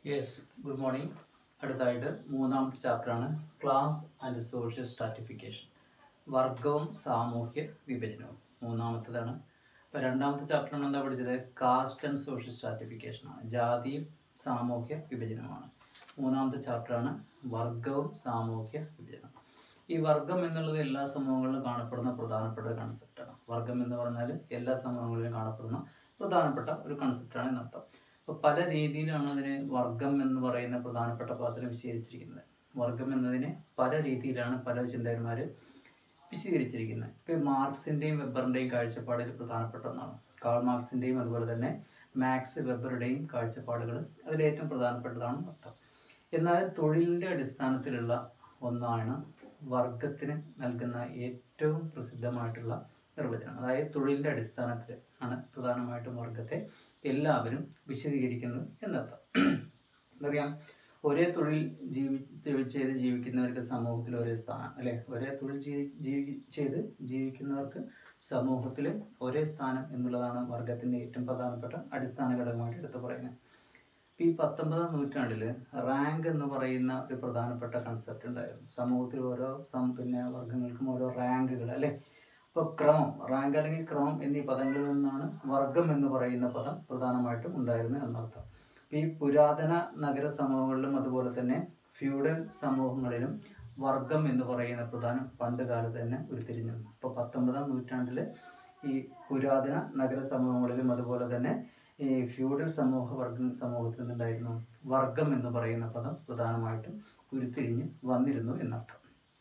yes good morning അടുത്തായിട്ട് മൂന്നാമത്തെ ചാപ്റ്ററാണ് ക്ലാസ് ആൻഡ് സോഷ്യൽ സ്ട്രാറ്റിഫിക്കേഷൻ വർഗവും സാമൂഹ്യ വിഭജനവും മൂന്നാമത്തേതാണ് അപ്പോൾ രണ്ടാമത്തെ ചാപ്റ്ററാണ് എന്താ പഠിച്ചത് കാസ്റ്റ് ആൻഡ് സോഷ്യൽ സ്ട്രാറ്റിഫിക്കേഷനാണ് ജാതിയും സാമൂഹ്യ വിഭജനവുമാണ് മൂന്നാമത്തെ ചാപ്റ്ററാണ് വർഗവും സാമൂഹ്യ വിഭജനം ഈ വർഗം എന്നുള്ളത് എല്ലാ സമൂഹങ്ങളിലും കാണപ്പെടുന്ന പ്രധാനപ്പെട്ട ഒരു കൺസെപ്റ്റാണ് വർഗം എന്ന് പറഞ്ഞാൽ എല്ലാ സമൂഹങ്ങളിലും കാണപ്പെടുന്ന പ്രധാനപ്പെട്ട ഒരു കൺസെപ്റ്റാണ് എന്നർത്ഥം അപ്പോൾ പല രീതിയിലാണ് അതിന് വർഗം എന്ന് പറയുന്ന പ്രധാനപ്പെട്ട പദത്തിൽ വിശദീകരിച്ചിരിക്കുന്നത് വർഗം എന്നതിനെ പല രീതിയിലാണ് പല ചിന്തകന്മാർ വിശദീകരിച്ചിരിക്കുന്നത് ഇപ്പോൾ മാർക്സിൻ്റെയും വെബറിൻ്റെയും കാഴ്ചപ്പാടിൽ പ്രധാനപ്പെട്ട ഒന്നാണ് കാൾ മാർക്സിൻ്റെയും അതുപോലെ തന്നെ മാക്സ് വെബറുടെയും കാഴ്ചപ്പാടുകൾ അതിലേറ്റവും പ്രധാനപ്പെട്ടതാണ് അർത്ഥം എന്നാൽ തൊഴിലിൻ്റെ അടിസ്ഥാനത്തിലുള്ള ഒന്നാണ് വർഗത്തിന് നൽകുന്ന ഏറ്റവും പ്രസിദ്ധമായിട്ടുള്ള നിർവചനം അതായത് തൊഴിലിൻ്റെ അടിസ്ഥാനത്തിൽ ആണ് പ്രധാനമായിട്ടും വർഗത്തെ എല്ലാവരും വിശദീകരിക്കുന്നത് എന്നർത്ഥം എന്തറിയാം ഒരേ തൊഴിൽ ജീവി തൊഴിൽ ചെയ്ത് ജീവിക്കുന്നവർക്ക് സമൂഹത്തിൽ ഒരേ സ്ഥാനം അല്ലെ ഒരേ തൊഴിൽ ചെയ്ത് ജീവി ചെയ്ത് ജീവിക്കുന്നവർക്ക് സമൂഹത്തിൽ ഒരേ സ്ഥാനം എന്നുള്ളതാണ് വർഗത്തിൻ്റെ ഏറ്റവും പ്രധാനപ്പെട്ട അടിസ്ഥാന ഘടകമായിട്ട് എടുത്ത് പറയുന്നത് ഇപ്പം ഈ പത്തൊമ്പതാം നൂറ്റാണ്ടിൽ റാങ്ക് എന്ന് പറയുന്ന ഒരു പ്രധാനപ്പെട്ട കൺസെപ്റ്റ് ഉണ്ടായിരുന്നു സമൂഹത്തിൽ ഓരോ സം പിന്നെ വർഗങ്ങൾക്കും ഓരോ റാങ്കുകൾ അല്ലേ അപ്പോൾ ക്രമം റാങ്ക് അല്ലെങ്കിൽ ക്രമം എന്നീ പദങ്ങളിൽ നിന്നാണ് വർഗം എന്ന് പറയുന്ന പദം പ്രധാനമായിട്ടും ഉണ്ടായിരുന്നത് എന്നർത്ഥം ഈ പുരാതന നഗര സമൂഹങ്ങളിലും അതുപോലെ തന്നെ ഫ്യൂഡൽ സമൂഹങ്ങളിലും വർഗം എന്ന് പറയുന്ന പ്രധാനം പണ്ട് കാലത്ത് തന്നെ ഉരുത്തിരിഞ്ഞു അപ്പോൾ പത്തൊമ്പതാം നൂറ്റാണ്ടിൽ ഈ പുരാതന നഗര സമൂഹങ്ങളിലും അതുപോലെ തന്നെ ഈ ഫ്യൂഡൽ സമൂഹ വർഗ സമൂഹത്തിൽ നിന്നുണ്ടായിരുന്നു വർഗം എന്ന് പറയുന്ന പദം പ്രധാനമായിട്ടും ഉരുത്തിരിഞ്ഞ് വന്നിരുന്നു എന്നർത്ഥം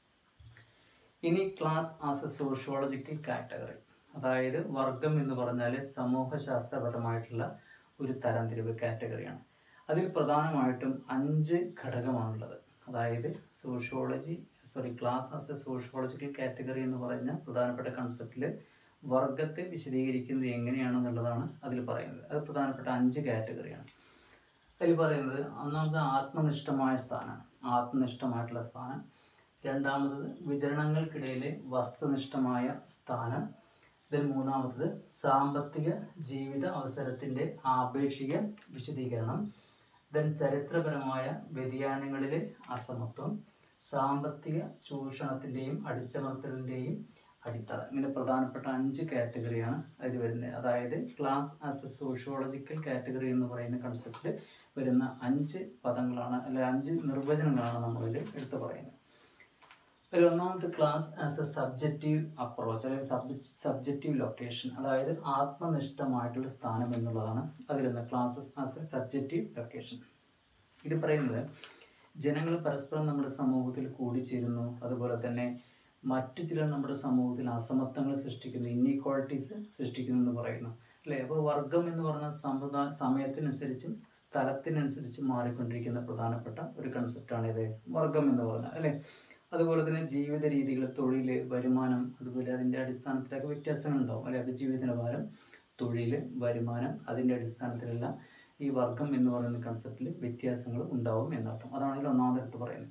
ഇനി class as a sociological category അതായത് വർഗം എന്ന് പറഞ്ഞാൽ സമൂഹശാസ്ത്രപരമായിട്ടുള്ള ഒരു തരംതിരിവ് കാറ്റഗറിയാണ് അതിൽ പ്രധാനമായിട്ടും അഞ്ച് ഘടകമാണുള്ളത് അതായത് sociology sorry class as a sociological category എന്ന് പറഞ്ഞ പ്രധാനപ്പെട്ട കൺസെപ്റ്റിൽ വർഗത്തെ വിശദീകരിക്കുന്നത് എങ്ങനെയാണെന്നുള്ളതാണ് അതിൽ പറയുന്നത് അത് പ്രധാനപ്പെട്ട അഞ്ച് കാറ്റഗറിയാണ് അതിൽ പറയുന്നത് ഒന്നാമത് ആത്മനിഷ്ഠമായ സ്ഥാനം ആത്മനിഷ്ഠമായിട്ടുള്ള സ്ഥാനം രണ്ടാമത് വിതരണങ്ങൾക്കിടയിലെ വസ്തുനിഷ്ഠമായ സ്ഥാനം ഇതിൽ മൂന്നാമത്തത് സാമ്പത്തിക ജീവിത അവസരത്തിൻ്റെ ആപേക്ഷിക വിശദീകരണം ദെൻ ചരിത്രപരമായ വ്യതിയാനങ്ങളിലെ അസമത്വം സാമ്പത്തിക ചൂഷണത്തിൻ്റെയും അടിച്ചമർത്തലിൻ്റെയും അടിത്തറ ഇങ്ങനെ പ്രധാനപ്പെട്ട അഞ്ച് കാറ്റഗറിയാണ് അതിൽ വരുന്നത് അതായത് class as a sociological category എന്ന് പറയുന്ന കൺസെപ്റ്റിൽ വരുന്ന അഞ്ച് പദങ്ങളാണ് അല്ലെ അഞ്ച് നിർവചനങ്ങളാണ് നമ്മളിൽ എടുത്തു പറയുന്നത് അതിൽ ഒന്നാമത്തെ class as a subjective approach അല്ലെങ്കിൽ സബ്ജക്റ്റീവ് ലൊക്കേഷൻ അതായത് ആത്മനിഷ്ഠമായിട്ടുള്ള സ്ഥാനം എന്നുള്ളതാണ് അതിലുള്ള classes as a subjective location ഇത് പറയുന്നത് ജനങ്ങൾ പരസ്പരം നമ്മുടെ സമൂഹത്തിൽ കൂടിച്ചേരുന്നു അതുപോലെ തന്നെ മറ്റു ചിലർ നമ്മുടെ സമൂഹത്തിൽ അസമത്വങ്ങൾ സൃഷ്ടിക്കുന്നു ഇന്നീക്വാളിറ്റീസ് സൃഷ്ടിക്കുന്നു എന്ന് പറയുന്നു അല്ലേ അപ്പോൾ വർഗം എന്ന് പറയുന്ന സമുദായ സമയത്തിനനുസരിച്ചും സ്ഥലത്തിനനുസരിച്ചും മാറിക്കൊണ്ടിരിക്കുന്ന പ്രധാനപ്പെട്ട ഒരു കൺസെപ്റ്റാണ് ഇത് വർഗം എന്ന് പറഞ്ഞാൽ അല്ലേ അതുപോലെ തന്നെ ജീവിത രീതികൾ തൊഴിൽ വരുമാനം അതുപോലെ അതിൻ്റെ അടിസ്ഥാനത്തിലൊക്കെ വ്യത്യാസങ്ങളുണ്ടാവും അല്ലെ അത് ജീവിത നിലവാരം തൊഴിൽ വരുമാനം അതിൻ്റെ അടിസ്ഥാനത്തിലുള്ള ഈ വർഗം എന്ന് പറയുന്ന കൺസെപ്റ്റിൽ വ്യത്യാസങ്ങൾ ഉണ്ടാവും എന്നർത്ഥം അതാണ് ഇതിൽ ഒന്നാമത് എടുത്ത് പറയുന്നത്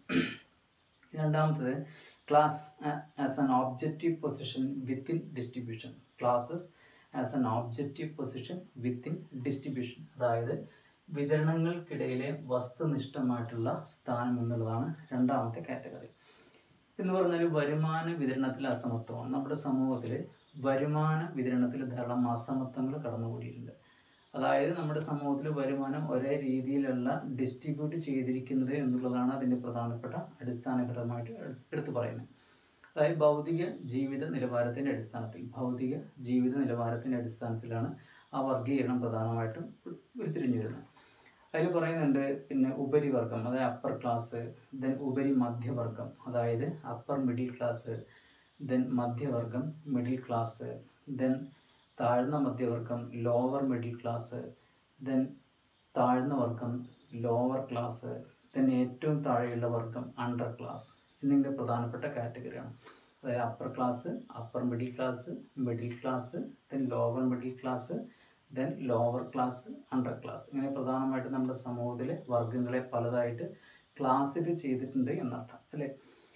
രണ്ടാമത്തത് class as an objective position within distribution classes as an objective position within distribution അതായത് വിതരണങ്ങൾക്കിടയിലെ വസ്തുനിഷ്ഠമായിട്ടുള്ള സ്ഥാനം എന്നുള്ളതാണ് രണ്ടാമത്തെ കാറ്റഗറി എന്ന് പറഞ്ഞാൽ വരുമാന വിതരണത്തിൽ അസമത്വമാണ് നമ്മുടെ സമൂഹത്തിൽ വരുമാന വിതരണത്തിൽ ധാരാളം അസമത്വങ്ങൾ കടന്നുകൂടിയിട്ടുണ്ട് അതായത് നമ്മുടെ സമൂഹത്തിൽ വരുമാനം ഒരേ രീതിയിലല്ല ഡിസ്ട്രിബ്യൂട്ട് ചെയ്തിരിക്കുന്നത് എന്നുള്ളതാണ് അതിൻ്റെ പ്രധാനപ്പെട്ട അടിസ്ഥാന ഘടകമായിട്ട് എടുത്തു പറയുന്നത് അതായത് ഭൗതിക ജീവിത നിലവാരത്തിൻ്റെ അടിസ്ഥാനത്തിൽ ഭൗതിക ജീവിത നിലവാരത്തിൻ്റെ അടിസ്ഥാനത്തിലാണ് ആ വർഗീകരണം പ്രധാനമായിട്ടും ഉരുത്തിരിഞ്ഞു വരുന്നത് അതിൽ പറയുന്നുണ്ട് പിന്നെ ഉപരിവർഗം അതായത് അപ്പർ ക്ലാസ് ദെൻ ഉപരി മധ്യവർഗം അതായത് അപ്പർ മിഡിൽ ക്ലാസ് ദെൻ മധ്യവർഗം മിഡിൽ ക്ലാസ് ദെൻ താഴ്ന്ന മധ്യവർഗം ലോവർ മിഡിൽ ക്ലാസ് ദെൻ താഴ്ന്ന വർഗം ലോവർ ക്ലാസ് ദെൻ ഏറ്റവും താഴെയുള്ള വർഗം അണ്ടർ ക്ലാസ് എന്നിങ്ങനെ പ്രധാനപ്പെട്ട കാറ്റഗറിയാണ് അതായത് upper class upper middle class middle class then lower middle class then lower class under class ഇങ്ങനെ പ്രധാനമായിട്ട് നമ്മുടെ സമൂഹത്തിലെ വർഗങ്ങളെ പലതായിട്ട് ക്ലാസിഫൈ ചെയ്തിട്ടുണ്ട് എന്നർത്ഥം അല്ലേ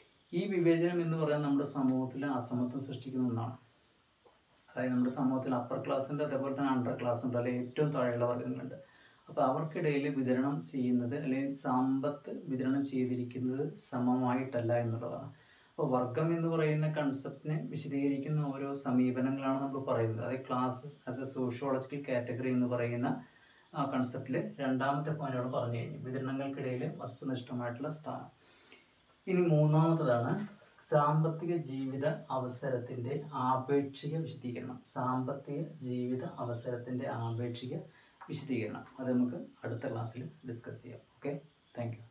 ഈ വിവേചനം എന്ന് പറയുന്നത് നമ്മുടെ സമൂഹത്തിൽ അസമത്വം സൃഷ്ടിക്കുന്ന ഒന്നാണ് അതായത് നമ്മുടെ സമൂഹത്തിൽ അപ്പർ ക്ലാസ് ഉണ്ട് അതേപോലെ തന്നെ അണ്ടർ ക്ലാസ് ഉണ്ട് അല്ലെങ്കിൽ ഏറ്റവും താഴെയുള്ള വർഗ്ഗങ്ങളുണ്ട് അപ്പോൾ അവർക്കിടയിൽ വിതരണം ചെയ്യുന്നത് അല്ലെങ്കിൽ സമ്പത്ത് വിതരണം ചെയ്തിരിക്കുന്നത് സമമായിട്ടല്ല എന്നുള്ളതാണ് അപ്പോൾ വർഗം എന്ന് പറയുന്ന കൺസെപ്റ്റിനെ വിശദീകരിക്കുന്ന ഓരോ സമീപനങ്ങളാണ് നമ്മൾ പറയുന്നത് അതായത് class as a sociological category എന്ന് പറയുന്ന ആ കൺസെപ്റ്റിൽ രണ്ടാമത്തെ പോയിന്റാണ് പറഞ്ഞു കഴിഞ്ഞു വിതരണങ്ങൾക്കിടയിൽ വസ്തുനിഷ്ഠമായിട്ടുള്ള സ്ഥാനം ഇനി മൂന്നാമത്തതാണ് സാമ്പത്തിക ജീവിത അവസരത്തിൻ്റെ ആപേക്ഷിക വിശദീകരണം സാമ്പത്തിക ജീവിത അവസരത്തിൻ്റെ ആപേക്ഷിക വിശദീകരണം അത് നമുക്ക് അടുത്ത ക്ലാസ്സിൽ ഡിസ്കസ് ചെയ്യാം ഓക്കെ താങ്ക് യു